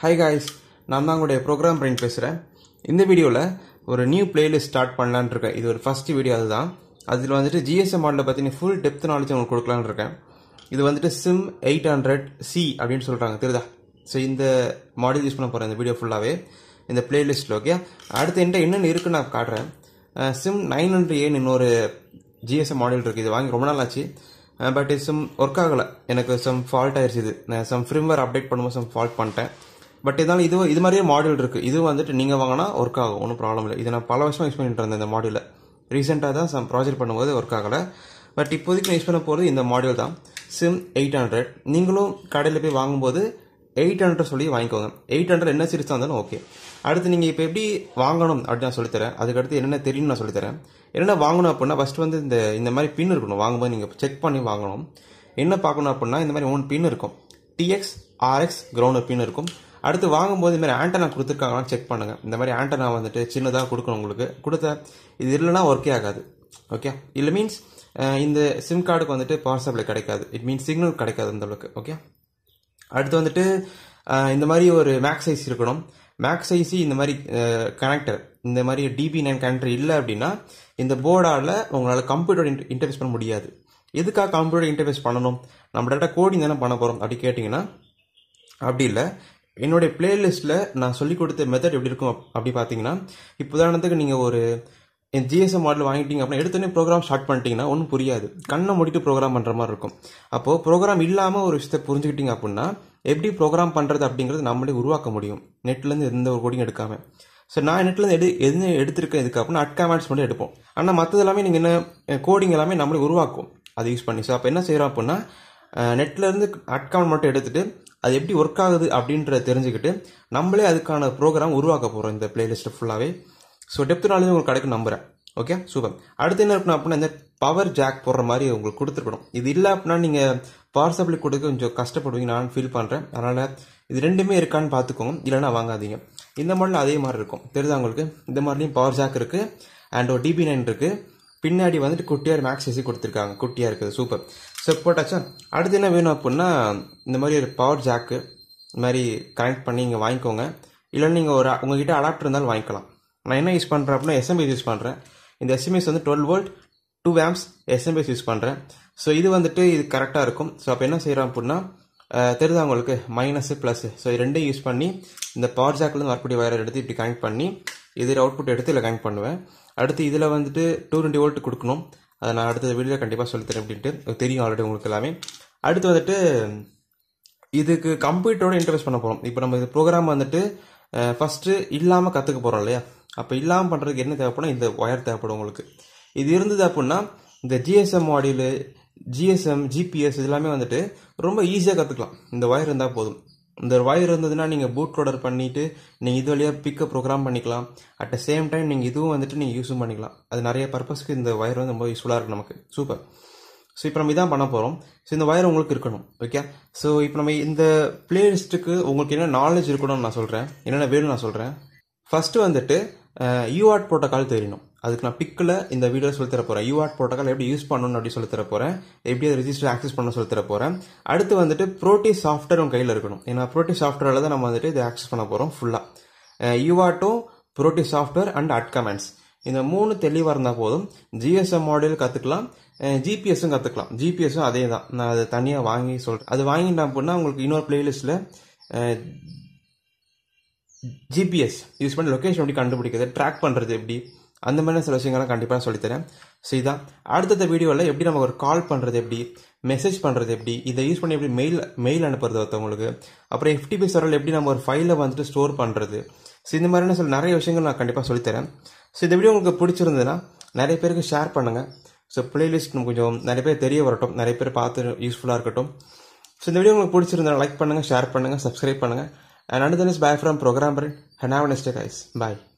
hi guys நான் தான் உங்களுடைய ப்ரோக்ராம் பிரைன் பேசுகிறேன் இந்த வீடியோவில் ஒரு நியூ பிளேலிஸ்ட் ஸ்டார்ட் பண்ணலான்னு இருக்கேன் இது ஒரு ஃபர்ஸ்ட் வீடியோ அதுதான் அதில் வந்துட்டு ஜிஎஸ்எம் மாடலில் பார்த்தீங்கன்னா ஃபுல் டெப்த் நாலேஜ் உங்களுக்கு கொடுக்கலான்னு இருக்கேன் இது வந்துட்டு சிம் எயிட் ஹண்ட்ரட் சி அப்படின்னு சொல்கிறாங்க தெரியுதா ஸோ இந்த மாடல் யூஸ் பண்ண போகிறேன் இந்த வீடியோ ஃபுல்லாகவே இந்த பிளேலிஸ்ட்டில் ஓகே அடுத்து என்கிட்ட என்னென்ன இருக்குன்னு நான் காட்டுறேன் சிம் நைன் ஹண்ட்ரட் ஏன்னு இன்னொரு ஜிஎஸ்எம் மாடல் இருக்குது இது வாங்கி ரொம்ப நாள் ஆச்சு பட் இது சம் ஒர்க் ஆகலை எனக்கு சம் ஃபால்ட் ஆயிடுச்சு இது நான் சம் ஃப்ரிம்வேர் அப்டேட் பண்ணும்போது சம் ஃபால்ட் பண்ணிட்டேன் பட் இருந்தாலும் இது இது மாதிரியே மாடல் இருக்குது இது வந்துட்டு நீங்கள் வாங்கினா ஒர்க் ஆகும் ஒன்றும் ப்ராப்ளம் இல்லை இதை நான் பல வருஷமாக யூஸ் பண்ணிட்டு இருந்தேன் இந்த மாடியில் ரீசெண்டாக தான் சம் ப்ராஜெக்ட் பண்ணும்போது ஒர்க் ஆகலை பட் இப்போதைக்கு நான் யூஸ் பண்ண போகிறது இந்த மாடியூல் தான் சிம் எயிட் ஹண்ட்ரட் நீங்களும் கடையில் போய் வாங்கும்போது எயிட் ஹண்ட்ரட் சொல்லி வாங்கிக்கோங்க எயிட் ஹண்ட்ரட் என்ன சீரிஸ் இருந்தாலும் ஓகே அடுத்து நீங்கள் இப்போ எப்படி வாங்கணும் அப்படின்னு நான் சொல்லித்தரேன் அதுக்கடுத்து என்னென்ன தெரியும் நான் சொல்லித்தரேன் என்னென்ன வாங்கணும் அப்படின்னா ஃபர்ஸ்ட் வந்து இந்த இந்த மாதிரி பின் இருக்கணும் வாங்கும்போது நீங்கள் செக் பண்ணி வாங்கணும் என்ன பார்க்கணும் அப்படின்னா இந்த மாதிரி மூணு பின் இருக்கும் டிஎக்ஸ் ஆர்எக்ஸ் கிரவுண்ட் பின் இருக்கும் அடுத்து வாங்கும்போது இந்த மாதிரி ஆண்டனா கொடுத்துருக்காங்களான்னு செக் பண்ணுங்க இந்த மாதிரி ஆண்டனா வந்துட்டு சின்னதாக கொடுக்கணும் உங்களுக்கு கொடுத்த இது இல்லைன்னா ஒர்க்கே ஆகாது ஓகே இல்லை மீன்ஸ் இந்த சிம் கார்டுக்கு வந்துட்டு பவர் சப்ளை கிடைக்காது இட் மீன்ஸ் சிக்னல் கிடைக்காது அந்த அளவுக்கு ஓகே அடுத்து வந்துட்டு இந்த மாதிரி ஒரு மேக்ஸ் சைஸ் இருக்கணும் மேக்ஸ் சைஸி இந்த மாதிரி கனெக்டர் இந்த மாதிரி டிபி நைன் கனெக்டர் இல்லை அப்படின்னா இந்த போர்டால் உங்களால் கம்ப்யூட்டர் இன்டர்ஃபேஸ் பண்ண முடியாது எதுக்காக கம்ப்யூட்டர் இன்டர்ஃபேஸ் பண்ணணும் நம்ம டேட்டா கோடிங் தானே பண்ண போகிறோம் அப்படி கேட்டிங்கன்னா அப்படி இல்லை என்னுடைய பிளேலிஸ்ட்டில் நான் சொல்லிக் கொடுத்த மெத்தட் எப்படி இருக்கும் அப்படி பார்த்தீங்கன்னா இப்போ உதாரணத்துக்கு நீங்கள் ஒரு ஜிஎஸ்எம் மாடல் வாங்கிட்டீங்க அப்படின்னா எடுத்தோடனே ப்ரோக்ராம் ஸ்டார்ட் பண்ணிட்டீங்கன்னா ஒன்றும் புரியாது கண்ணை முடிட்டு ப்ரோக்ராம் பண்ணுற மாதிரி இருக்கும் அப்போது ப்ரோக்ராம் இல்லாமல் ஒரு விஷயத்தை புரிஞ்சுக்கிட்டீங்க அப்படின்னா எப்படி ப்ரோக்ராம் பண்ணுறது அப்படிங்கிறது நம்மளே உருவாக்க முடியும் நெட்லேருந்து எந்த ஒரு கோடிங் எடுக்காம ஸோ நான் நெட்லேருந்து எடு எது எடுத்திருக்கேன் இதுக்கு அப்படின்னா அட் கமெண்ட்ஸ் மட்டும் எடுப்போம் ஆனால் மற்றது எல்லாமே நீங்கள் என்ன கோடிங் எல்லாமே நம்மளே உருவாக்கும் அதை யூஸ் பண்ணி ஸோ அப்போ என்ன செய்கிறோம் அப்படின்னா நெட்லேருந்து அட் கமெண்ட் மட்டும் எடுத்துட்டு அது எப்படி ஒர்க் ஆகுது அப்படின்றத தெரிஞ்சுக்கிட்டு நம்மளே அதுக்கான ப்ரோக்ராம் உருவாக்க போகிறோம் இந்த பிளேலிஸ்ட்டு ஃபுல்லாகவே ஸோ டெப்த் நாலேஜ் உங்களுக்கு கிடைக்கும் நம்புறேன் ஓகே சூப்பர் அடுத்து என்ன இருக்கணும் அப்படின்னா இந்த பவர் ஜாக் போடுற மாதிரி உங்களுக்கு கொடுத்துருக்கணும் இது இல்லை அப்படின்னா நீங்கள் பவர் சப்ளை கொடுக்க கொஞ்சம் கஷ்டப்படுவீங்க நான் ஃபீல் பண்ணுறேன் அதனால் இது ரெண்டுமே இருக்கான்னு பார்த்துக்கோங்க இல்லைனா வாங்காதீங்க இந்த மாடலில் அதே மாதிரி இருக்கும் தெரியுதா உங்களுக்கு இந்த மாதிரிலையும் பவர் ஜாக் இருக்குது அண்ட் ஒரு டிபி நைன் இருக்குது பின்னாடி வந்துட்டு குட்டியார் மேக்ஸ் ஏசி கொடுத்துருக்காங்க குட்டியாக இருக்குது சூப்பர் ஸோ போட்டாச்சா அடுத்து என்ன வேணும் அப்படின்னா இந்த மாதிரி ஒரு பவர் ஜாக்கு இந்த மாதிரி கனெக்ட் பண்ணி இங்கே வாங்கிக்கோங்க இல்லைன்னா நீங்கள் ஒரு உங்ககிட்ட அடாப்டர் இருந்தாலும் வாங்கிக்கலாம் நான் என்ன யூஸ் பண்ணுறேன் அப்படின்னா எஸ்எம்பிஎஸ் யூஸ் பண்ணுறேன் இந்த எஸ்எம்எஸ் வந்து twelve volt two amps SMPS use பண்ணுறேன் ஸோ இது வந்துட்டு இது கரெக்டாக இருக்கும் ஸோ அப்போ என்ன செய்கிறோம் அப்படின்னா தெரியுதா உங்களுக்கு மைனஸு ப்ளஸ் ஸோ இது ரெண்டையும் யூஸ் பண்ணி இந்த பவர் ஜாக்லேருந்து வரக்கூடிய வயரை எடுத்து இப்படி கனெக்ட் பண்ணி இதில் அவுட்புட் எடுத்து இதில் கனெக்ட் பண்ணுவேன் அடுத்து இதில் வந்துட்டு டூ டுவெண்ட்டி வோல்ட் கொடுக்கணும் அதை நான் அடுத்த வீடியோ கண்டிப்பாக சொல்லித்தரேன் அப்படின்ட்டு தெரியும் ஆல்ரெடி உங்களுக்கு எல்லாமே அடுத்து வந்துட்டு இதுக்கு கம்ப்யூட்டரோட இன்டர்ஃபேஸ் பண்ண போகிறோம் இப்போ நம்ம இது ப்ரோக்ராம் வந்துட்டு ஃபஸ்ட்டு இல்லாமல் கற்றுக்க போகிறோம் இல்லையா அப்போ இல்லாமல் பண்ணுறதுக்கு என்ன தேவைப்படும் இந்த ஒயர் தேவைப்படும் உங்களுக்கு இது இருந்தது அப்படின்னா இந்த ஜிஎஸ்எம் மாடியூலு ஜிஎஸ்எம் ஜிபிஎஸ் இதெல்லாமே வந்துட்டு ரொம்ப ஈஸியாக கற்றுக்கலாம் இந்த ஒயர் இருந்தால் போதும் இந்த ஒயர் இருந்ததுன்னா நீங்கள் பூட் லோடர் பண்ணிவிட்டு நீங்கள் இது வழியாக பிக்கப் ப்ரோக்ராம் பண்ணிக்கலாம் அட் த சேம் டைம் நீங்கள் இதுவும் வந்துட்டு நீங்கள் யூஸும் பண்ணிக்கலாம் அது நிறைய பர்பஸ்க்கு இந்த ஒயர் வந்து ரொம்ப யூஸ்ஃபுல்லாக இருக்குது நமக்கு சூப்பர் ஸோ இப்போ நம்ம இதான் பண்ண போகிறோம் ஸோ இந்த ஒயர் உங்களுக்கு இருக்கணும் ஓகே ஸோ இப்போ நம்ம இந்த பிளேலிஸ்ட்டுக்கு உங்களுக்கு என்ன நாலேஜ் இருக்கணும்னு நான் சொல்கிறேன் என்னென்ன வேணும்னு நான் சொல்கிறேன் ஃபஸ்ட்டு வந்துட்டு யூஆர்ட் ப்ரோட்டோக்கால் தெரியணும் அதுக்கு நான் பிக்கில் இந்த வீடியோ சொல்லி தர போகிறேன் யூஆர்ட் ப்ரோட்டோக்கால் எப்படி யூஸ் பண்ணணும் அப்படி சொல்லி தர போகிறேன் எப்படி அதை ரிஜிஸ்டர் ஆக்சஸ் பண்ண சொல்லி தர போகிறேன் அடுத்து வந்துட்டு ப்ரோட்டி சாஃப்ட்வேர் உங்கள் கையில் இருக்கணும் ஏன்னா ப்ரோட்டி சாஃப்ட்வேரில் தான் நம்ம வந்துட்டு இதை ஆக்சஸ் பண்ண போகிறோம் ஃபுல்லாக யூஆர்ட்டும் ப்ரோட்டி சாஃப்ட்வேர் அண்ட் அட் கமெண்ட்ஸ் இந்த மூணு தெளிவாக இருந்தால் போதும் ஜிஎஸ்எம் மாடல் கற்றுக்கலாம் ஜிபிஎஸும் கற்றுக்கலாம் ஜிபிஎஸும் அதே தான் நான் அதை தனியாக வாங்கி சொல்கிறேன் அது வாங்கிட்டேன் அப்படின்னா உங்களுக்கு இன்னொரு பிளேலிஸ்ட்டில் ஜிபிஎஸ் யூஸ் பண்ணி லொக்கேஷன் எப்படி கண்டுபிடிக்கிறது ட்ராக் பண்ணுறது எப்படி அந்த மாதிரி சில விஷயங்கள்லாம் கண்டிப்பாக சொல்லித்தரேன் ஸோ இதான் அடுத்தடுத்த வீடியோவில் எப்படி நம்ம ஒரு கால் பண்ணுறது எப்படி மெசேஜ் பண்ணுறது எப்படி இதை யூஸ் பண்ணி எப்படி மெயில் மெயில் அனுப்புறது ஒருத்தவங்களுக்கு அப்புறம் எஃப்டிபி சர்வரில் எப்படி நம்ம ஒரு ஃபைலை வந்துட்டு ஸ்டோர் பண்ணுறது ஸோ இந்த மாதிரியான சில நிறைய விஷயங்கள் நான் கண்டிப்பாக சொல்லித்தரேன் ஸோ இந்த வீடியோ உங்களுக்கு பிடிச்சிருந்ததுன்னா நிறைய பேருக்கு ஷேர் பண்ணுங்கள் ஸோ பிளேலிஸ்ட் கொஞ்சம் நிறைய பேர் தெரிய வரட்டும் நிறைய பேர் பார்த்து யூஸ்ஃபுல்லாக இருக்கட்டும் ஸோ இந்த வீடியோ உங்களுக்கு பிடிச்சிருந்தா லைக் பண்ணுங்கள் ஷேர் பண்ணுங்கள் சப்ஸ்கிரைப் பண்ணுங்கள் and and then is bye from program and have nest guys bye